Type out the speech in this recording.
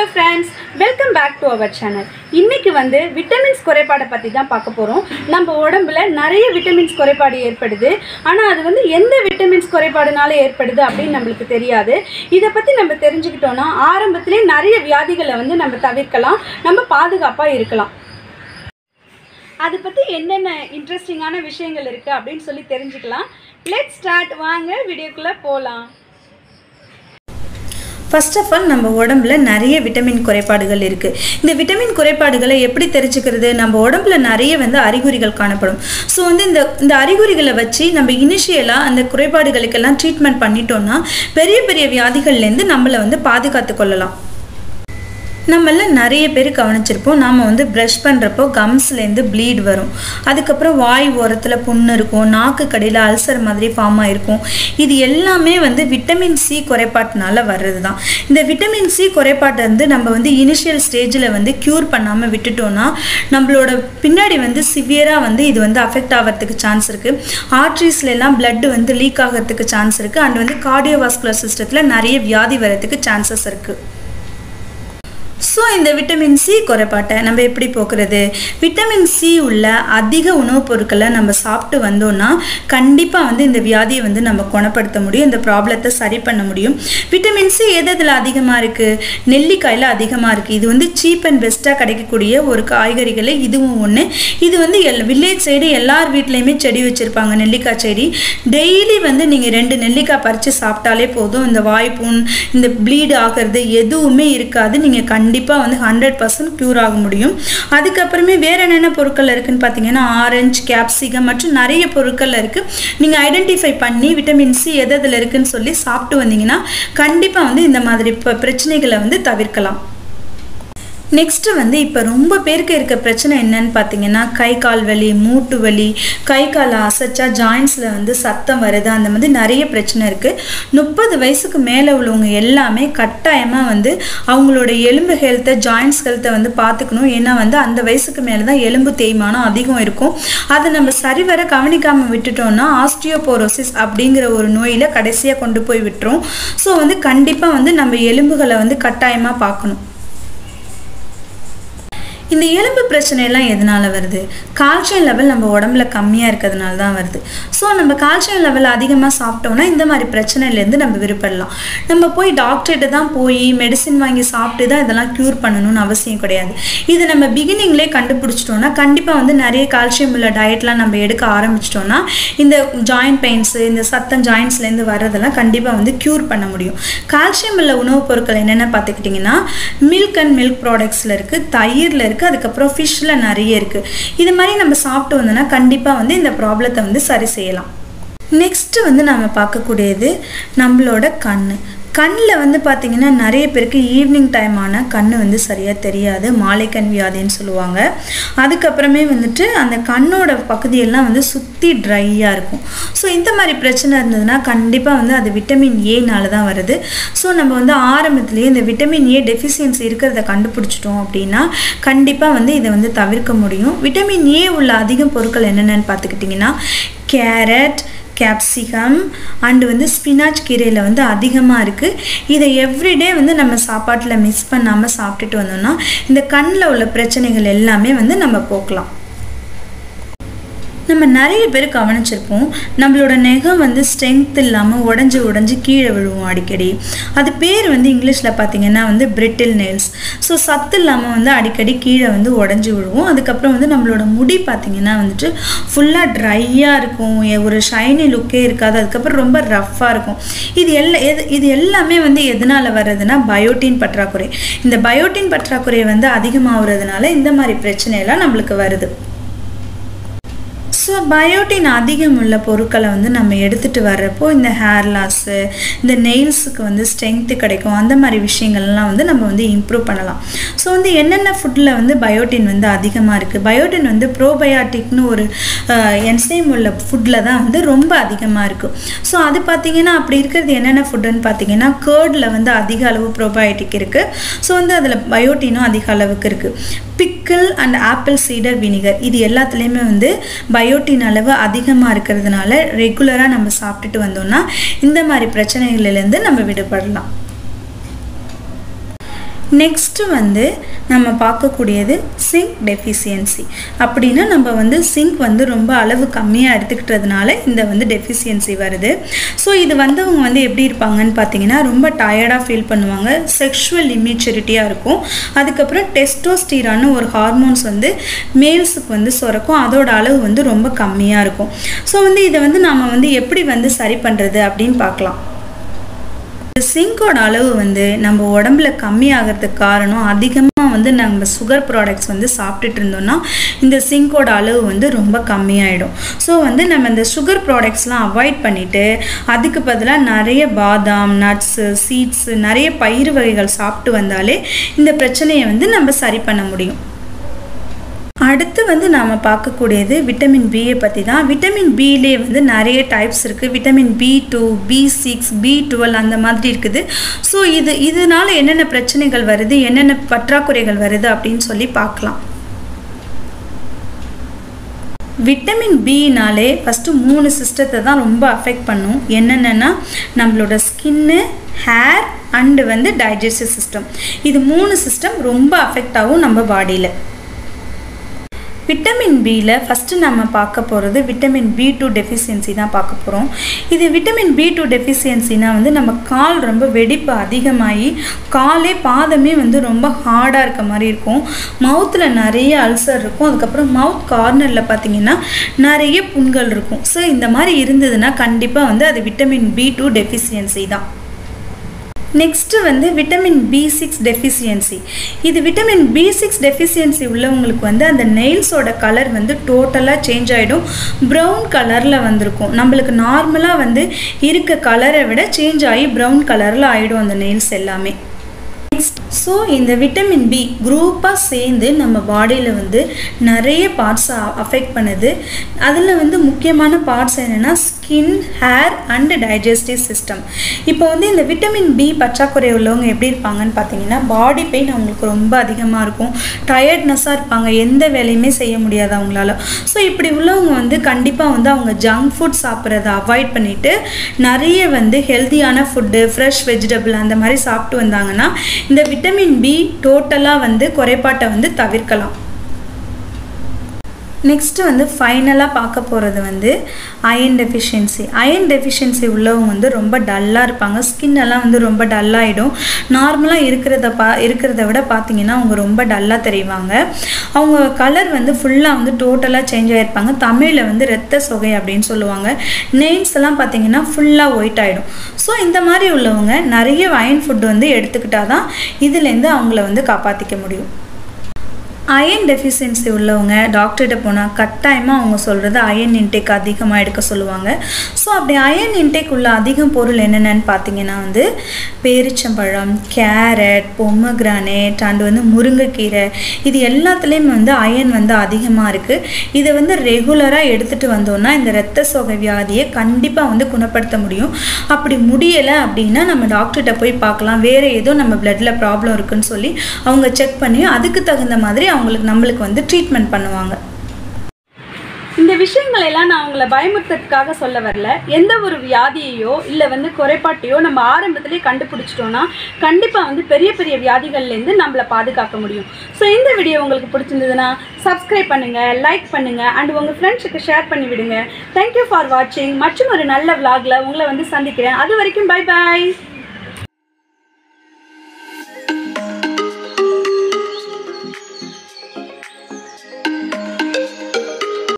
hello friends welcome back to our channel இன்னைக்கு வந்து vitamins குறைபாடை பற்றி தான் பார்க்க போகிறோம் நம்ம உடம்புல நிறைய விட்டமின்ஸ் குறைபாடு ஏற்படுது ஆனால் அது வந்து எந்த விட்டமின்ஸ் குறைபாடுனால ஏற்படுது அப்படின்னு நம்மளுக்கு தெரியாது இதை பற்றி நம்ம தெரிஞ்சுக்கிட்டோன்னா ஆரம்பத்திலே நிறைய வியாதிகளை வந்து நம்ம தவிர்க்கலாம் நம்ம பாதுகாப்பாக இருக்கலாம் அதை பற்றி என்னென்ன இன்ட்ரெஸ்டிங்கான விஷயங்கள் இருக்குது அப்படின்னு சொல்லி தெரிஞ்சுக்கலாம் லெட் ஸ்டார்ட் வாங்க வீடியோக்குள்ளே போகலாம் ஃபர்ஸ்ட் ஆஃப் ஆல் நம்ம உடம்புல நிறைய விட்டமின் குறைபாடுகள் இருக்குது இந்த விட்டமின் குறைபாடுகளை எப்படி தெரிஞ்சுக்கிறது நம்ம உடம்புல நிறைய வந்து அறிகுறிகள் காணப்படும் ஸோ வந்து இந்த இந்த அறிகுறிகளை வச்சு நம்ம இனிஷியலாக அந்த குறைபாடுகளுக்கெல்லாம் ட்ரீட்மெண்ட் பண்ணிட்டோம்னா பெரிய பெரிய வியாதிகள்லேருந்து நம்மளை வந்து பாதுகாத்து கொள்ளலாம் நம்மள நிறைய பேர் கவனிச்சிருப்போம் நாம் வந்து ப்ரஷ் பண்ணுறப்போ கம்ஸ்லேருந்து ப்ளீட் வரும் அதுக்கப்புறம் வாய் ஓரத்தில் புண்ணு இருக்கும் நாக்கு கடியில் அல்சர் மாதிரி ஃபார்ம் ஆயிருக்கும் இது எல்லாமே வந்து விட்டமின் சி குறைபாட்டினால வர்றது தான் இந்த விட்டமின் சி குறைபாட்டை வந்து நம்ம வந்து இனிஷியல் ஸ்டேஜில் வந்து க்யூர் பண்ணாமல் விட்டுட்டோம்னா நம்மளோட பின்னாடி வந்து சிவியராக வந்து இது வந்து அஃபெக்ட் ஆகிறதுக்கு சான்ஸ் இருக்குது ஆர்ட்ரிஸ்லாம் blood வந்து லீக் ஆகிறதுக்கு சான்ஸ் இருக்குது அண்ட் வந்து கார்டியோவாஸ்குலர் சிஸ்டத்தில் நிறைய வியாதி வரதுக்கு சான்சஸ் இருக்குது ஸோ இந்த விட்டமின் சி குறைபாட்டை நம்ம எப்படி போக்குறது விட்டமின் சி உள்ள அதிக உணவுப் பொருட்களை நம்ம சாப்பிட்டு வந்தோம்னா கண்டிப்பாக வந்து இந்த வியாதியை வந்து நம்ம குணப்படுத்த முடியும் இந்த ப்ராப்ளத்தை சரி பண்ண முடியும் விட்டமின் சி எது எதில் அதிகமாக இருக்குது நெல்லிக்காயில் அதிகமாக இருக்குது இது வந்து சீப் அண்ட் பெஸ்ட்டாக கிடைக்கக்கூடிய ஒரு காய்கறிகளை இதுவும் ஒன்று இது வந்து எல் வில்லேஜ் சைடு எல்லார் வீட்லேயுமே செடி வச்சுருப்பாங்க நெல்லிக்காய் செடி டெய்லி வந்து நீங்கள் ரெண்டு நெல்லிக்காய் பறித்து சாப்பிட்டாலே போதும் இந்த வாய்ப்புண் இந்த ப்ளீட் ஆகிறது எதுவுமே இருக்காது நீங்கள் கண்டிப்பாக வந்து ஹண்ட்ரட் பர்சன்ட் க்யூர் ஆக முடியும் அதுக்கப்புறமே வேறு என்னென்ன பொருட்கள் இருக்குன்னு பார்த்தீங்கன்னா ஆரஞ்சு கேப்சிகம் மற்றும் நிறைய பொருட்கள் இருக்குது நீங்கள் ஐடென்டிஃபை பண்ணி விட்டமின் சி எது எதில் இருக்குன்னு சொல்லி சாப்பிட்டு வந்தீங்கன்னா கண்டிப்பாக வந்து இந்த மாதிரி ப- பிரச்சனைகளை வந்து தவிர்க்கலாம் நெக்ஸ்ட்டு வந்து இப்போ ரொம்ப பேருக்கு இருக்க பிரச்சனை என்னன்னு பார்த்தீங்கன்னா கை கால் வலி மூட்டு வலி கை காலை அசைச்சா ஜாயின்ஸில் வந்து சத்தம் வருது அந்த மாதிரி நிறைய பிரச்சனை இருக்குது முப்பது வயசுக்கு மேலே உள்ளவங்க எல்லாமே கட்டாயமாக வந்து அவங்களோட எலும்பு ஹெல்த்தை ஜாயின்ஸ் ஹெல்த்தை வந்து பார்த்துக்கணும் ஏன்னா வந்து அந்த வயசுக்கு மேலே தான் எலும்பு தேய்மானம் அதிகம் இருக்கும் அதை நம்ம சரிவர கவனிக்காமல் விட்டுட்டோம்னா ஆஸ்டியோபோரோசிஸ் அப்படிங்கிற ஒரு நோயில் கடைசியாக கொண்டு போய் விட்டுரும் ஸோ வந்து கண்டிப்பாக வந்து நம்ம எலும்புகளை வந்து கட்டாயமாக பார்க்கணும் இந்த எலும்பு பிரச்சனையெல்லாம் எதனால வருது கால்சியம் லெவல் நம்ம உடம்புல கம்மியாக இருக்கிறதுனால தான் வருது ஸோ நம்ம கால்சியம் லெவல் அதிகமாக சாப்பிட்டோம்னா இந்த மாதிரி பிரச்சனையிலேருந்து நம்ம விருப்படலாம் நம்ம போய் டாக்டர்கிட்ட தான் போய் மெடிசின் வாங்கி சாப்பிட்டு தான் இதெல்லாம் க்யூர் பண்ணணும்னு அவசியம் கிடையாது இது நம்ம பிகினிங்லேயே கண்டுபிடிச்சிட்டோம்னா கண்டிப்பாக வந்து நிறைய கால்சியம் உள்ள டயட்லாம் நம்ம எடுக்க ஆரம்பிச்சிட்டோம்னா இந்த ஜாயிண்ட் பெயின்ஸு இந்த சத்தம் ஜாயின்ஸ்லேருந்து வர்றதெல்லாம் கண்டிப்பாக வந்து க்யூர் பண்ண முடியும் கால்சியம் உள்ள உணவுப் பொருட்கள் என்னென்ன பார்த்துக்கிட்டிங்கன்னா மில்க் அண்ட் மில்க் ப்ராடக்ட்ஸில் இருக்குது தயிரில் இருக்குது அதுக்கப்புறம் ஃபிஷ்ஷில் நிறைய இருக்குது இது மாதிரி நம்ம சாப்பிட்டு வந்தோம்னா கண்டிப்பாக வந்து இந்த ப்ராப்ளத்தை வந்து சரி செய்யலாம் நெக்ஸ்ட்டு வந்து நம்ம பார்க்கக்கூடியது நம்மளோட கண் கண்ணில் வந்து பார்த்திங்கன்னா நிறைய பேருக்கு ஈவினிங் டைம் ஆனால் கண் வந்து சரியாக தெரியாது மாலைக்கண் வியாதின்னு சொல்லுவாங்க அதுக்கப்புறமே வந்துட்டு அந்த கண்ணோட பகுதியெல்லாம் வந்து சுற்றி ட்ரையாக இருக்கும் ஸோ இந்த மாதிரி பிரச்சனை இருந்ததுன்னா கண்டிப்பாக வந்து அது விட்டமின் ஏனால தான் வருது ஸோ நம்ம வந்து ஆரம்பத்திலேயே இந்த விட்டமின் ஏ டெஃபிஷியன்சி இருக்கிறத கண்டுபிடிச்சிட்டோம் அப்படின்னா கண்டிப்பாக வந்து இதை வந்து தவிர்க்க முடியும் விட்டமின் ஏ உள்ள அதிக பொருட்கள் என்னென்னு பார்த்துக்கிட்டிங்கன்னா கேரட் கேப்சிகம் அண்டு வந்து ஸ்பினாச் கீரையில் வந்து அதிகமாக இருக்குது இதை எவ்ரிடே வந்து நம்ம சாப்பாட்டில் மிஸ் பண்ணாமல் சாப்பிட்டுட்டு வந்தோம்னா இந்த கண்ணில் உள்ள பிரச்சனைகள் எல்லாமே வந்து நம்ம போக்கலாம் நம்ம நிறைய பேர் கவனிச்சிருப்போம் நம்மளோட நெகம் வந்து ஸ்ட்ரென்த் இல்லாமல் உடஞ்சி உடஞ்சி கீழே விழுவோம் அடிக்கடி அது பேர் வந்து இங்கிலீஷில் பார்த்தீங்கன்னா வந்து பிரிட்டில் நெயில்ஸ் ஸோ சத்து இல்லாமல் வந்து அடிக்கடி கீழே வந்து உடஞ்சி விழுவோம் அதுக்கப்புறம் வந்து நம்மளோட முடி பார்த்தீங்கன்னா வந்துட்டு ஃபுல்லாக ட்ரையாக இருக்கும் எ- ஒரு ஷைனி லுக்கே இருக்காது அதுக்கப்புறம் ரொம்ப ரஃப்பாக இருக்கும் இது எல்லா எது இது எல்லாமே வந்து எதனால் வர்றதுன்னா பயோட்டின் பற்றாக்குறை இந்த பயோட்டின் பற்றாக்குறை வந்து அதிகமாகிறதுனால இந்த மாதிரி பிரச்சனையெல்லாம் நம்மளுக்கு வருது ஸோ பயோட்டின் அதிகம் உள்ள பொருட்களை வந்து நம்ம எடுத்துகிட்டு வர்றப்போ இந்த ஹேர் லாஸு இந்த நெயில்ஸுக்கு வந்து ஸ்ட்ரென்த்து கிடைக்கும் அந்த மாதிரி விஷயங்கள்லாம் வந்து நம்ம வந்து இம்ப்ரூவ் பண்ணலாம் ஸோ வந்து என்னென்ன ஃபுட்டில் வந்து பயோட்டின் வந்து அதிகமாக இருக்குது பயோட்டின் வந்து ப்ரோபயாட்டிக்னு ஒரு என்சைம் உள்ள ஃபுட்டில் தான் வந்து ரொம்ப அதிகமாக இருக்கும் ஸோ அது பார்த்தீங்கன்னா அப்படி இருக்கிறது என்னென்ன ஃபுட்டுன்னு பார்த்தீங்கன்னா கேர்டில் வந்து அதிக அளவு ப்ரோபயோட்டிக் இருக்குது ஸோ வந்து அதில் பயோட்டினும் அதிக அளவுக்கு இருக்குது pickle and apple cider vinegar இது எல்லாத்துலேயுமே வந்து பயோட்டின் அளவு அதிகமாக இருக்கிறதுனால ரெகுலராக நம்ம சாப்பிட்டுட்டு வந்தோம்னா இந்த மாதிரி பிரச்சனைகளிலேருந்து நம்ம விடுபடலாம் நெக்ஸ்ட்டு வந்து நம்ம பார்க்கக்கூடியது சிங்க் டெஃபிஷியன்சி அப்படின்னா நம்ம வந்து சிங்க் வந்து ரொம்ப அளவு கம்மியாக எடுத்துக்கிட்டதுனால இந்த வந்து டெஃபிஷியன்சி வருது ஸோ இது வந்தவங்க வந்து எப்படி இருப்பாங்கன்னு பார்த்தீங்கன்னா ரொம்ப டயர்டாக ஃபீல் பண்ணுவாங்க செக்ஷுவல் இம்மெச்சூரிட்டியாக இருக்கும் அதுக்கப்புறம் டெஸ்டோஸ்டீரான்னு ஒரு ஹார்மோன்ஸ் வந்து மேல்ஸுக்கு வந்து சுரக்கும் அதோட அளவு வந்து ரொம்ப கம்மியாக இருக்கும் ஸோ வந்து இதை வந்து நாம் வந்து எப்படி வந்து சரி பண்ணுறது அப்படின்னு பார்க்கலாம் சிங்கோட அளவு வந்து நம்ம உடம்புல கம்மியாகிறதுக்கு காரணம் அதிகமாக வந்து நம்ம சுகர் ப்ராடக்ட்ஸ் வந்து சாப்பிட்டுட்டு இருந்தோம்னா இந்த சிங்கோட அளவு வந்து ரொம்ப கம்மியாயிடும் ஸோ வந்து நம்ம இந்த சுகர் ப்ராடக்ட்ஸ்லாம் அவாய்ட் பண்ணிவிட்டு அதுக்கு பதிலாக நிறைய பாதாம் நட்ஸு சீட்ஸு நிறைய பயிர் வகைகள் சாப்பிட்டு வந்தாலே இந்த பிரச்சனையை வந்து நம்ம சரி பண்ண முடியும் அடுத்து வந்து நாம் பார்க்கக்கூடியது விட்டமின் பியை பற்றி தான் விட்டமின் பியிலே வந்து நிறைய டைப்ஸ் இருக்குது vitamin B two B six B twelve அந்த மாதிரி இருக்குது ஸோ இது இதனால என்னென்ன பிரச்சனைகள் வருது என்னென்ன பற்றாக்குறைகள் வருது அப்படின்னு சொல்லி பார்க்கலாம் விட்டமின் பினாலே ஃபஸ்ட்டு மூணு சிஸ்டத்தை தான் ரொம்ப அஃபெக்ட் பண்ணும் என்னென்னா நம்மளோட ஸ்கின்னு ஹேர் அண்டு வந்து டைஜஸ்டிவ் சிஸ்டம் இது மூணு சிஸ்டம் ரொம்ப அஃபெக்ட் ஆகும் நம்ம பாடியில் விட்டமின் பியில் ஃபஸ்ட்டு நம்ம பார்க்க போகிறது விட்டமின் பி டூ டெஃபிஷியன்சி தான் பார்க்க போகிறோம் இது விட்டமின் பி டூ டெஃபிஷியன்சினா வந்து நம்ம கால் ரொம்ப வெடிப்பு அதிகமாகி காலே பாதமே வந்து ரொம்ப ஹார்டாக இருக்க மாதிரி இருக்கும் மவுத்தில் நிறைய அல்சர் இருக்கும் அதுக்கப்புறம் மவுத் கார்னரில் பார்த்தீங்கன்னா நிறைய புண்கள் இருக்கும் ஸோ இந்த மாதிரி இருந்ததுன்னா கண்டிப்பாக வந்து அது விட்டமின் பி டூ டெஃபிஷியன்சி தான் நெக்ஸ்ட்டு வந்து விட்டமின் பி சிக்ஸ் டெஃபிஷியன்சி இது விட்டமின் பி சிக்ஸ் டெஃபிஷியன்சி உள்ளவங்களுக்கு வந்து அந்த நெயில்ஸோட கலர் வந்து டோட்டலாக சேஞ்ச் ஆகிடும் ப்ரௌன் கலரில் வந்திருக்கும் நம்மளுக்கு நார்மலாக வந்து இருக்க கலரை விட சேஞ்ச் ஆகி ப்ரௌன் கலரில் ஆகிடும் அந்த நெயில்ஸ் எல்லாமே நெக்ஸ்ட் ஸோ இந்த விட்டமின் பி குரூப்பாக சேர்ந்து நம்ம பாடியில் வந்து நிறைய பார்ட்ஸை அஃபெக்ட் பண்ணுது அதில் வந்து முக்கியமான பார்ட்ஸ் என்னென்னா skin hair and digestive system இப்போ வந்து இந்த விட்டமின் பி பற்றாக்குறை உள்ளவங்க எப்படி இருப்பாங்கன்னு பார்த்தீங்கன்னா பாடி பெயின் அவங்களுக்கு ரொம்ப அதிகமாக இருக்கும் டயர்ட்னஸாக இருப்பாங்க எந்த வேலையுமே செய்ய முடியாது அவங்களால ஸோ இப்படி உள்ளவங்க வந்து கண்டிப்பாக வந்து அவங்க ஜங்க் ஃபுட் சாப்பிட்றத அவாய்ட் பண்ணிவிட்டு நிறைய வந்து ஹெல்த்தியான ஃபுட்டு ஃப்ரெஷ் வெஜிடபிள் அந்த மாதிரி சாப்பிட்டு வந்தாங்கன்னா இந்த விட்டமின் பி டோட்டலாக வந்து குறைபாட்டை வந்து தவிர்க்கலாம் நெக்ஸ்ட்டு வந்து ஃபைனலாக பார்க்க போகிறது வந்து அயன் டெஃபிஷியன்சி அயன் டெஃபிஷியன்சி உள்ளவங்க வந்து ரொம்ப டல்லாக இருப்பாங்க ஸ்கின் எல்லாம் வந்து ரொம்ப டல்லாகிடும் நார்மலாக இருக்கிறத பா இருக்கிறத விட பார்த்தீங்கன்னா அவங்க ரொம்ப டல்லாக தெரிவாங்க அவங்க கலர் வந்து ஃபுல்லாக வந்து டோட்டலாக சேஞ்ச் ஆகிருப்பாங்க தமிழில் வந்து ரத்த சொகை அப்படின்னு சொல்லுவாங்க நெயில்ஸ் எல்லாம் பார்த்தீங்கன்னா ஃபுல்லாக ஒயிட் ஆகிடும் ஸோ இந்த மாதிரி உள்ளவங்க நிறைய அயன் ஃபுட் வந்து எடுத்துக்கிட்டால் தான் இதுலேருந்து அவங்கள வந்து காப்பாற்றிக்க முடியும் அயன் டெஃபிஷியன்சி உள்ளவங்க டாக்டர்கிட்ட போனால் கட்டாயமாக அவங்க சொல்கிறது அயன் இன்டேக் அதிகமாக எடுக்க சொல்லுவாங்க ஸோ அப்படி அயன் இன்டேக் உள்ள அதிகம் பொருள் என்னென்னு பார்த்தீங்கன்னா வந்து பேரிச்சம்பழம் கேரட் பொம்மக்ரானேட் அண்டு வந்து முருங்கைக்கீரை இது எல்லாத்துலேயும் வந்து அயன் வந்து அதிகமாக இருக்குது இதை வந்து ரெகுலராக எடுத்துகிட்டு வந்தோம்னா இந்த இரத்த சோகை வியாதியை கண்டிப்பாக வந்து குணப்படுத்த முடியும் அப்படி முடியலை அப்படின்னா நம்ம டாக்டர்கிட்ட போய் பார்க்கலாம் வேறு ஏதோ நம்ம பிளட்டில் ப்ராப்ளம் இருக்குன்னு சொல்லி அவங்க செக் பண்ணி அதுக்கு தகுந்த மாதிரி அவங்களுக்கு நம்மளுக்கு வந்து ட்ரீட்மெண்ட் பண்ணுவாங்க இந்த விஷயங்களை எல்லாம் நான் உங்களை பயமுறுத்துறதுக்காக சொல்ல வரல எந்த ஒரு வியாதியையோ இல்லை வந்து குறைபாட்டையோ நம்ம ஆரம்பத்திலே கண்டுபிடிச்சிட்டோம்னா கண்டிப்பாக வந்து பெரிய பெரிய வியாதிகள்லேருந்து நம்மளை பாதுகாக்க முடியும் ஸோ இந்த வீடியோ உங்களுக்கு பிடிச்சிருந்ததுன்னா சப்ஸ்கிரைப் பண்ணுங்கள் லைக் பண்ணுங்கள் அண்ட் உங்கள் ஃப்ரெண்ட்ஸுக்கு ஷேர் பண்ணி விடுங்க தேங்க்யூ ஃபார் வாட்சிங் மற்றும் ஒரு நல்ல vlogல உங்களை வந்து சந்திக்கிறேன் அது வரைக்கும் பை பாய்